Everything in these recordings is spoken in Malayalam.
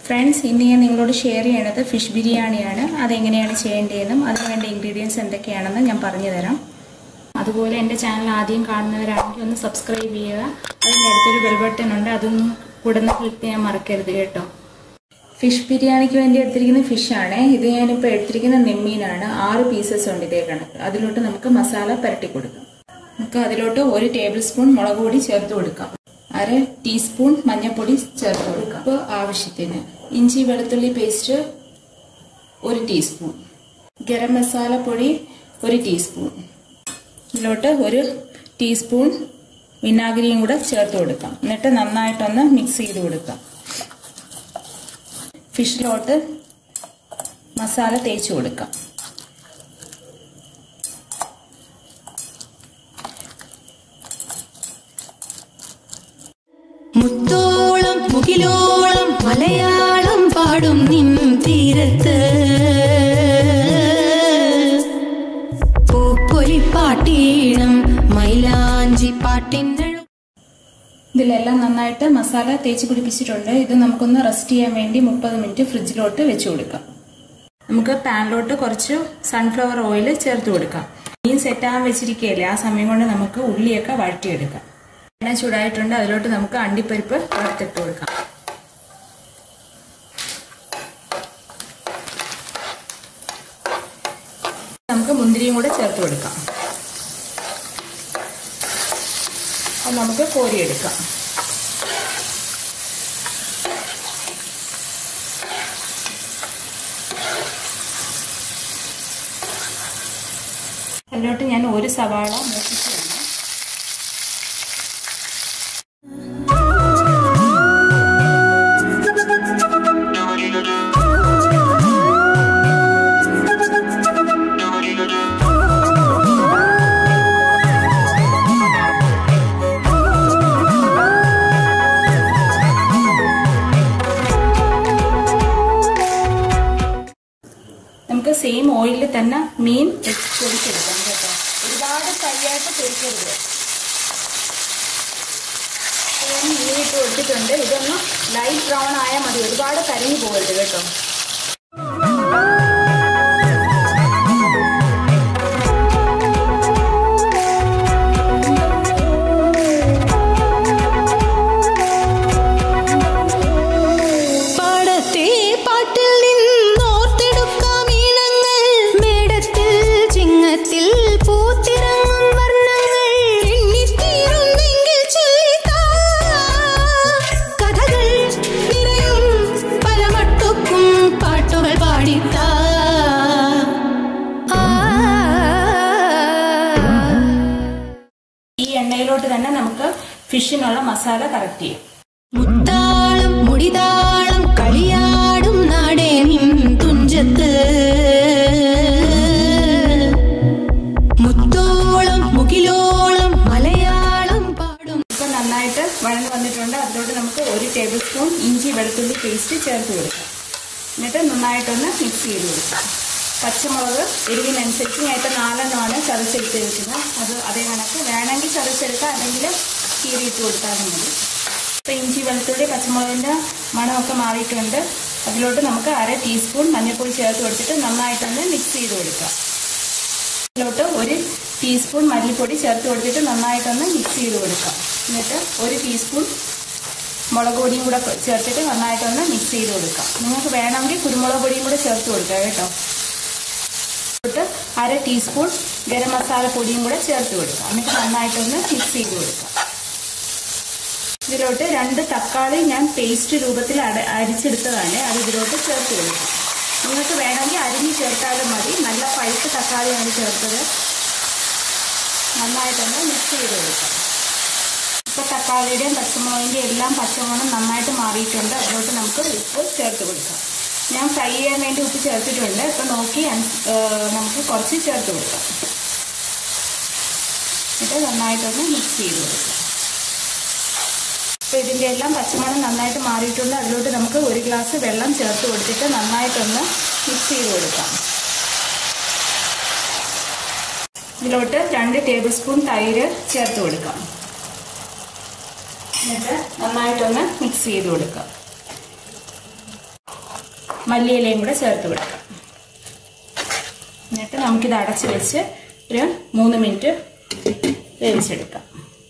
ഫ്രണ്ട്സ് ഇന്ന് ഞാൻ നിങ്ങളോട് ഷെയർ ചെയ്യണത് ഫിഷ് ബിരിയാണിയാണ് അതെങ്ങനെയാണ് ചെയ്യേണ്ടതെന്നും അതിന് വേണ്ട ഇൻഗ്രീഡിയൻസ് എന്തൊക്കെയാണെന്നും ഞാൻ പറഞ്ഞു തരാം അതുപോലെ എൻ്റെ ചാനൽ ആദ്യം കാണുന്നവരാണെങ്കിൽ ഒന്ന് സബ്സ്ക്രൈബ് ചെയ്യുക അതിൻ്റെ അടുത്തൊരു ബെൽ ബട്ടൺ ഉണ്ട് അതൊന്നും കൂടെ ക്ലിക്ക് ചെയ്യാൻ മറക്കരുത് കേട്ടോ ഫിഷ് ബിരിയാണിക്ക് വേണ്ടി എടുത്തിരിക്കുന്ന ഫിഷാണ് ഇത് ഞാനിപ്പോൾ എടുത്തിരിക്കുന്ന നെമ്മീനാണ് ആറ് പീസസ് ഉണ്ട് ഇതേ കണക്ക് അതിലോട്ട് നമുക്ക് മസാല പുരട്ടി കൊടുക്കാം നമുക്ക് അതിലോട്ട് ഒരു ടേബിൾ സ്പൂൺ മുളക് പൊടി ചേർത്ത് കൊടുക്കാം അര ടീസ്പൂൺ മഞ്ഞൾപ്പൊടി ചേർത്ത് കൊടുക്കാം അപ്പോൾ ആവശ്യത്തിന് ഇഞ്ചി വെളുത്തുള്ളി പേസ്റ്റ് ഒരു ടീസ്പൂൺ ഗരം മസാല പൊടി ഒരു ടീസ്പൂൺ ഇതിലോട്ട് ഒരു ടീസ്പൂൺ വിനാഗിരിയും കൂടെ ചേർത്ത് കൊടുക്കാം എന്നിട്ട് നന്നായിട്ടൊന്ന് മിക്സ് ചെയ്ത് കൊടുക്കാം ഫിഷിലോട്ട് മസാല തേച്ച് കൊടുക്കാം മുത്തോളം മുകിലോളം മലയാളം പാടും നിൻ തീരത്ത് പൂപ്പൊലിപ്പാട്ടീണം മൈലാഞ്ചി പാട്ടിൻ്റെ ഇതിലെല്ലാം നന്നായിട്ട് മസാല തേച്ച് പിടിപ്പിച്ചിട്ടുണ്ട് ഇത് നമുക്കൊന്ന് റെസ്റ്റ് ചെയ്യാൻ വേണ്ടി മുപ്പത് മിനിറ്റ് ഫ്രിഡ്ജിലോട്ട് വെച്ച് കൊടുക്കാം നമുക്ക് പാനിലോട്ട് കുറച്ച് സൺഫ്ലവർ ഓയിൽ ചേർത്ത് കൊടുക്കാം മീൻ സെറ്റാകാൻ വെച്ചിരിക്കുകയല്ലേ ആ സമയം കൊണ്ട് നമുക്ക് ഉള്ളിയൊക്കെ വഴറ്റിയെടുക്കാം എണ്ണ ചൂടായിട്ടുണ്ട് അതിലോട്ട് നമുക്ക് അണ്ടിപ്പരിപ്പ് വറുത്തിട്ട് കൊടുക്കാം നമുക്ക് മുന്തിരിയും കൂടെ ചേർത്ത് കൊടുക്കാം അത് നമുക്ക് കോരിയെടുക്കാം അതിലോട്ട് ഞാൻ ഒരു സവാള മൂപ്പിച്ച് വേണം നമുക്ക് സെയിം ഓയിലിൽ തന്നെ മീൻ പൊരിച്ചെടുക്കാം കേട്ടോ ഒരുപാട് കരിയായിട്ട് പൊരിക്കരുത് ഞാൻ മീൻ ഇട്ട് കൊടുത്തിട്ടുണ്ട് ഇതൊന്ന് ലൈറ്റ് ബ്രൗൺ ആയാൽ മതി ഒരുപാട് കരിഞ്ഞു പോകരുത് കേട്ടോ പാടത്തെ പാട്ടിൽ നിന്നോർത്തെടുക്കാം ഈണങ്ങൾ മേടത്തിൽ ചിങ്ങത്തിൽ പൂത്തിറങ്ങും വർണ്ണങ്ങൾ എണ്ണിത്തീരുന്നെങ്കിൽ ചൊല്ലിത്താ കഥകൾ നിറയും പല മട്ടുക്കും പാട്ടുകൾ പാടിത്താ ആ ഈ എണ്ണയിലോട്ട് തന്നെ നമുക്ക് ഫിഷിനുള്ള മസാല കറക്റ്റ് ചെയ്യാം മുത്താളം മുടിതാളം കളിയാടും നാടേ നിൻ തുഞ്ചത്ത് മുത്തോളം മുകിലോളം മലയാളം പാടും ഇപ്പൊ നന്നായിട്ട് വഴന്ന് വന്നിട്ടുണ്ട് അതിലോട്ട് നമുക്ക് ഒരു ടേബിൾ സ്പൂൺ ഇഞ്ചി വെളുത്തുള്ളി പേസ്റ്റ് ചേർത്ത് കൊടുക്കാം എന്നിട്ട് നന്നായിട്ടൊന്ന് മിക്സ് ചെയ്ത് കൊടുക്കാം പച്ചമുളക് എരിവിനനുസരിച്ച് ഞാൻ ഇപ്പം നാലെണ്ണമാണ് ചതച്ചെടുത്ത് വെക്കുന്നത് അത് അതേ കണക്ക് വേണമെങ്കിൽ ചതച്ചെടുക്കാം അല്ലെങ്കിൽ കീറിയിട്ട് കൊടുത്താലും മതി ഇപ്പം ഇഞ്ചി വെളുത്തുള്ളി പച്ചമുളകിൻ്റെ മണമൊക്കെ മാറിയിട്ടുണ്ട് അതിലോട്ട് നമുക്ക് അര ടീസ്പൂൺ മഞ്ഞൾപ്പൊടി ചേർത്ത് കൊടുത്തിട്ട് നന്നായിട്ടൊന്ന് മിക്സ് ചെയ്ത് കൊടുക്കാം ഇതിലോട്ട് ഒരു ടീസ്പൂൺ മല്ലിപ്പൊടി ചേർത്ത് കൊടുത്തിട്ട് നന്നായിട്ടൊന്ന് മിക്സ് ചെയ്ത് കൊടുക്കാം എന്നിട്ട് ഒരു ടീസ്പൂൺ മുളക് പൊടിയും കൂടെ ചേർത്തിട്ട് നന്നായിട്ടൊന്ന് മിക്സ് ചെയ്ത് കൊടുക്കാം നിങ്ങൾക്ക് വേണമെങ്കിൽ കുരുമുളക് പൊടിയും കൂടെ ചേർത്ത് കൊടുക്കാം കേട്ടോ എന്നിട്ട് അര ടീസ്പൂൺ ഗരം മസാല പൊടിയും കൂടെ ചേർത്ത് കൊടുക്കാം എന്നിട്ട് നന്നായിട്ടൊന്ന് മിക്സ് ചെയ്ത് കൊടുക്കാം ഇതിലോട്ട് രണ്ട് തക്കാളി ഞാൻ പേസ്റ്റ് രൂപത്തിൽ അട അരിച്ചെടുത്തതാണ് അത് ഇതിലോട്ട് ചേർത്ത് കൊടുക്കാം നിങ്ങൾക്ക് വേണമെങ്കിൽ അരിഞ്ഞ് ചേർത്താലും മതി നല്ല പഴുത്ത തക്കാളിയാണ് ചേർത്തത് നന്നായിട്ടൊന്ന് മിക്സ് ചെയ്ത് കൊടുക്കാം ഇപ്പോൾ തക്കാളിയുടെയും പച്ചമുളകിൻ്റെയും എല്ലാം പച്ചമണം നന്നായിട്ട് മാറിയിട്ടുണ്ട് അതിലോട്ട് നമുക്ക് ഉപ്പ് ചേർത്ത് കൊടുക്കാം ഞാൻ ഫ്രൈ ചെയ്യാൻ വേണ്ടി ഉപ്പ് ചേർത്തിട്ടുണ്ട് ഇപ്പം നോക്കി അൻ- ഏഹ് നമുക്ക് കുറച്ച് ചേർത്ത് കൊടുക്കാം എന്നിട്ട് നന്നായിട്ടൊന്ന് മിക്സ് ചെയ്ത് കൊടുക്കാം അപ്പോൾ ഇതിൻ്റെ എല്ലാം പച്ചമണം നന്നായിട്ട് മാറിയിട്ടുണ്ട് അതിലോട്ട് നമുക്ക് ഒരു ഗ്ലാസ് വെള്ളം ചേർത്ത് കൊടുത്തിട്ട് നന്നായിട്ടൊന്ന് മിക്സ് ചെയ്ത് കൊടുക്കാം ഇതിലോട്ട് രണ്ട് ടേബിൾ സ്പൂൺ തൈര് ചേർത്ത് കൊടുക്കാം എന്നിട്ട് നന്നായിട്ടൊന്ന് മിക്സ് ചെയ്ത് കൊടുക്കാം മല്ലിയിലയും കൂടെ ചേർത്ത് കൊടുക്കാം എന്നിട്ട് നമുക്കിത് അടച്ച് വെച്ച് ഒരു മൂന്ന് മിനിറ്റ് വേവിച്ചെടുക്കാം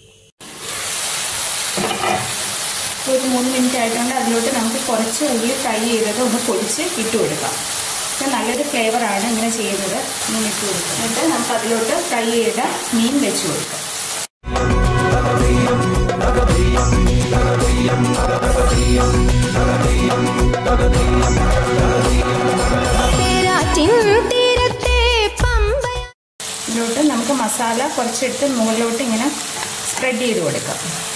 ഒരു മൂന്ന് മിനിറ്റ് ആയിട്ടുണ്ട് അതിലോട്ട് നമുക്ക് കുറച്ച് ഉള്ളി ഫ്രൈ ചെയ്തത് ഒന്ന് പൊടിച്ച് ഇട്ട് കൊടുക്കാം ഇത് നല്ലൊരു ഫ്ലേവറാണ് ഇങ്ങനെ ചെയ്യുന്നത് ഇങ്ങനെ ഇട്ട് കൊടുക്കുക എന്നിട്ട് നമുക്ക് അതിലോട്ട് ഫ്രൈ ചെയ്ത മീൻ വെച്ച് കൊടുക്കാം തേരാറ്റിൻ തീരത്തെ പമ്പ ഇതിലോട്ട് നമുക്ക് മസാല കുറച്ചെടുത്ത് മുകളിലോട്ട് ഇങ്ങനെ സ്പ്രെഡ് ചെയ്ത് കൊടുക്കാം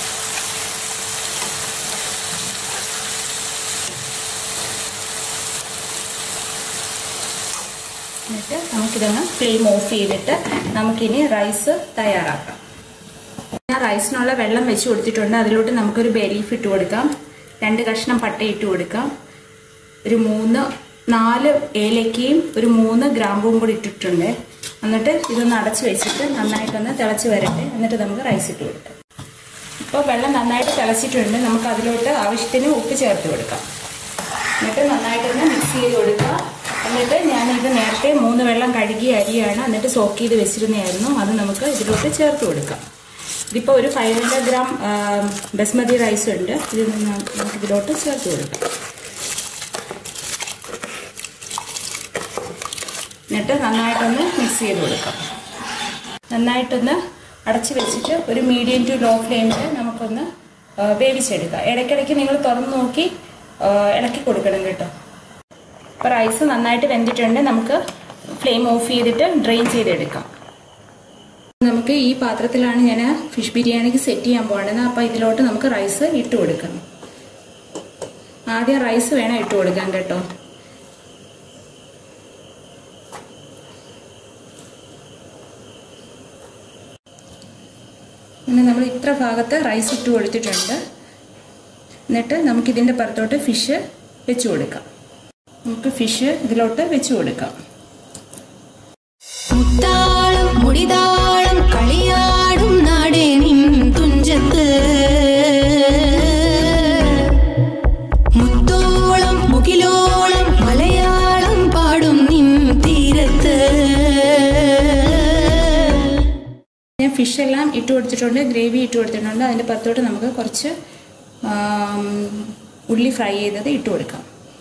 എന്നിട്ട് നമുക്കിതൊന്ന് ഫ്ലെയിം ഓഫ് ചെയ്തിട്ട് നമുക്കിനി റൈസ് തയ്യാറാക്കാം ഞാൻ റൈസിനുള്ള വെള്ളം വെച്ച് കൊടുത്തിട്ടുണ്ട് അതിലോട്ട് നമുക്കൊരു ബെലീഫ് ഇട്ട് കൊടുക്കാം രണ്ട് കഷ്ണം പട്ട ഇട്ട് കൊടുക്കാം ഒരു മൂന്ന് നാല് ഏലക്കയും ഒരു മൂന്ന് ഗ്രാമ്പും കൂടി ഇട്ടിട്ടുണ്ട് എന്നിട്ട് ഇതൊന്ന് അടച്ച് വെച്ചിട്ട് നന്നായിട്ടൊന്ന് തിളച്ച് വരട്ടെ എന്നിട്ട് നമുക്ക് റൈസ് ഇട്ട് കൊടുക്കാം ഇപ്പോൾ വെള്ളം നന്നായിട്ട് തിളച്ചിട്ടുണ്ട് നമുക്ക് അതിലോട്ട് ആവശ്യത്തിന് ഉപ്പ് ചേർത്ത് കൊടുക്കാം എന്നിട്ട് നന്നായിട്ടൊന്ന് മിക്സ് ചെയ്ത് കൊടുക്കുക എന്നിട്ട് ഞാനിത് നേരത്തെ മൂന്ന് വെള്ളം കഴുകിയ അരിയാണ് എന്നിട്ട് സോക്ക് ചെയ്ത് വെച്ചിരുന്നതായിരുന്നു അത് നമുക്ക് ഇതിലോട്ട് ചേർത്ത് കൊടുക്കാം ഇതിപ്പോൾ ഒരു ഫൈവ് ഹൺഡ്രഡ് ഗ്രാം ആ, ബസ്മതി റൈസ് ഉണ്ട് ഇത് നമുക്ക് ഇതിലോട്ട് ചേർത്ത് കൊടുക്കാം എന്നിട്ട് നന്നായിട്ടൊന്ന് മിക്സ് ചെയ്ത് കൊടുക്കാം നന്നായിട്ടൊന്ന് അടച്ച് വെച്ചിട്ട് ഒരു മീഡിയം ടു ലോ ഫ്ലെയിമിൽ നമുക്കൊന്ന് ആ, വേവിച്ചെടുക്കാം ഇടയ്ക്കിടയ്ക്ക് നിങ്ങൾ തുറന്ന് നോക്കി ആ, ഇളക്കി കൊടുക്കണം കേട്ടോ അപ്പോൾ റൈസ് നന്നായിട്ട് വെന്തിട്ടുണ്ട് നമുക്ക് ഫ്ലെയിം ഓഫ് ചെയ്തിട്ട് ഡ്രെയിൻ ചെയ്തെടുക്കാം നമുക്ക് ഈ പാത്രത്തിലാണ് ഞാൻ ഫിഷ് ബിരിയാണിക്ക് സെറ്റ് ചെയ്യാൻ പോകുന്നത് അപ്പോൾ ഇതിലോട്ട് നമുക്ക് റൈസ് ഇട്ട് കൊടുക്കണം ആദ്യം റൈസ് വേണം ഇട്ട് കൊടുക്കാൻ കേട്ടോ പിന്നെ നമ്മൾ ഇത്ര ഭാഗത്ത് റൈസ് ഇട്ട് കൊടുത്തിട്ടുണ്ട് എന്നിട്ട് നമുക്കിതിൻ്റെ പുറത്തോട്ട് ഫിഷ് വെച്ച് കൊടുക്കാം നമുക്ക് ഫിഷ് ഇതിലോട്ട് വെച്ച് കൊടുക്കാം മുത്താളം മുടിതാളം കളിയാടും നാടേ നിൻ തുഞ്ചത്ത് മുത്തോളം മുകിലോളം മലയാളം പാടും നിൻ തീരത്ത് ഞാൻ ഫിഷ് എല്ലാം ഇട്ട് കൊടുത്തിട്ടുണ്ട് ഗ്രേവി ഇട്ട് കൊടുത്തിട്ടുണ്ട് അതിൻ്റെ പുറത്തോട്ട് നമുക്ക് കുറച്ച് ആം, ഉള്ളി ഫ്രൈ ചെയ്തത് ഇട്ട് കൊടുക്കാം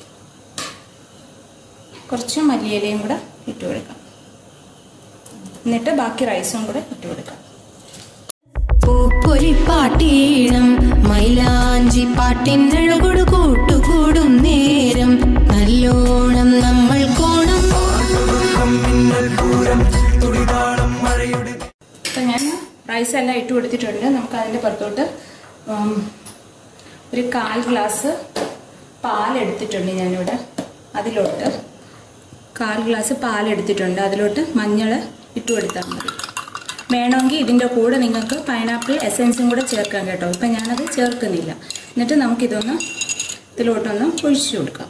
കുറച്ച് മല്ലിയിലയും കൂടെ ഇട്ട് കൊടുക്കാം എന്നിട്ട് ബാക്കി റൈസും കൂടെ ഇട്ട് കൊടുക്കാം പൂപ്പൊലിപ്പാട്ടീണം മൈലാഞ്ചി പാട്ടിനഴകൊടു കൂട്ടുകൂടും നേരം നല്ലോണം നമ്മൾ കോണം അപ്പം ഞാൻ റൈസ് എല്ലാം ഇട്ട് കൊടുത്തിട്ടുണ്ട് നമുക്ക് അതിൻ്റെ പുറത്തോട്ട് ഉം, ഒരു കാൽ ഗ്ലാസ് പാലെടുത്തിട്ടുണ്ട് ഞാനിവിടെ അതിലോട്ട് കാൽ ഗ്ലാസ് പാലെടുത്തിട്ടുണ്ട് അതിലോട്ട് മഞ്ഞൾ ഇട്ട് കൊടുത്താൽ മതി വേണമെങ്കിൽ ഇതിൻ്റെ കൂടെ നിങ്ങൾക്ക് പൈനാപ്പിൾ എസൻസും കൂടെ ചേർക്കാം കേട്ടോ ഇപ്പം ഞാനത് ചേർക്കുന്നില്ല എന്നിട്ട് നമുക്കിതൊന്ന് ഇതിലോട്ടൊന്ന് ഒഴിച്ചു കൊടുക്കാം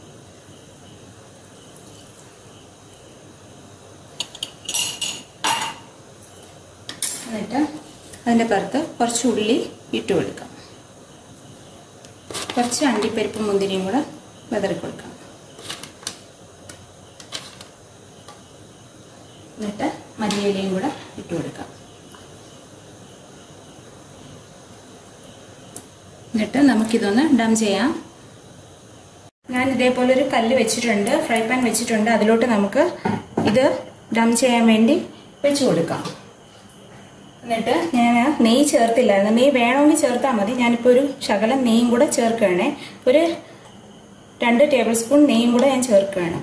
എന്നിട്ട് അതിൻ്റെ പുറത്ത് കുറച്ച് ഉള്ളി ഇട്ട് കൊടുക്കാം കുറച്ച് അണ്ടിപ്പരിപ്പ് മുന്തിരിയും കൂടെ വിതറി കൊടുക്കാം എന്നിട്ട് മല്ലിയിലയും കൂടെ ഇട്ട് കൊടുക്കാം എന്നിട്ട് നമുക്കിതൊന്ന് ഡം ചെയ്യാം ഞാൻ ഇതേപോലെ ഒരു കല്ല് വെച്ചിട്ടുണ്ട് ഫ്രൈ പാൻ വെച്ചിട്ടുണ്ട് അതിലോട്ട് നമുക്ക് ഇത് ഡം ചെയ്യാൻ വേണ്ടി വെച്ച് കൊടുക്കാം എന്നിട്ട് ഞാൻ നെയ്യ് ചേർത്തില്ലായിരുന്നു നെയ്യ് വേണമെങ്കിൽ ചേർത്താൽ മതി ഞാനിപ്പോൾ ഒരു ശകലം നെയ്യും കൂടെ ചേർക്കുകയാണേ ഒരു രണ്ട് ടേബിൾ സ്പൂൺ നെയ്യും കൂടെ ഞാൻ ചേർക്കുകയാണ്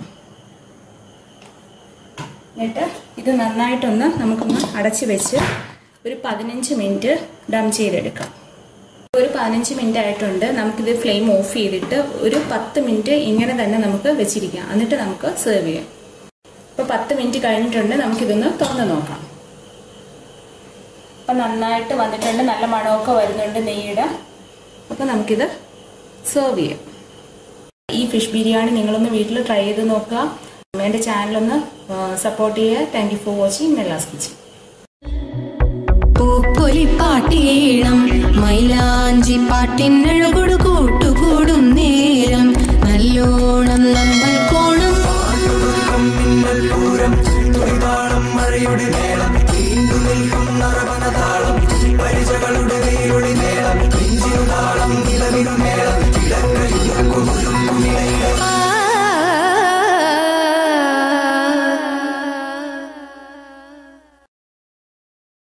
എന്നിട്ട് ഇത് നന്നായിട്ടൊന്ന് നമുക്കൊന്ന് അടച്ച് വെച്ച് ഒരു പതിനഞ്ച് മിനിറ്റ് ഡം ചെയ്തെടുക്കാം ഒരു പതിനഞ്ച് മിനിറ്റ് ആയിട്ടുണ്ട് നമുക്കിത് ഫ്ലെയിം ഓഫ് ചെയ്തിട്ട് ഒരു പത്ത് മിനിറ്റ് ഇങ്ങനെ തന്നെ നമുക്ക് വെച്ചിരിക്കാം എന്നിട്ട് നമുക്ക് സെർവ് ചെയ്യാം ഇപ്പോൾ പത്ത് മിനിറ്റ് കഴിഞ്ഞിട്ടുണ്ട് നമുക്കിതൊന്ന് തുറന്ന് നോക്കാം അപ്പം നന്നായിട്ട് വന്നിട്ടുണ്ട് നല്ല മണമൊക്കെ വരുന്നുണ്ട് നെയ്യുടെ അപ്പോൾ നമുക്കിത് സെർവ് ചെയ്യാം ഈ ഫിഷ് ബിരിയാണി നിങ്ങളൊന്ന് വീട്ടിൽ ട്രൈ ചെയ്ത് നോക്കുക എൻ്റെ ചാനലൊന്ന് സപ്പോർട്ട് ചെയ്യുക thank you for watching Nellas kitchen പൂപ്പൊലിപ്പാട്ടീണം മൈലാഞ്ചി പാട്ടിനഴകൊടു കൂട്ടുകൂടും നേരം നല്ലോണം നമ്മൾ കളിയുടെ മേളം വീണ്ടു നിൽക്കും നറവനതാളം പരിചകളുടെ വെയിലൊളി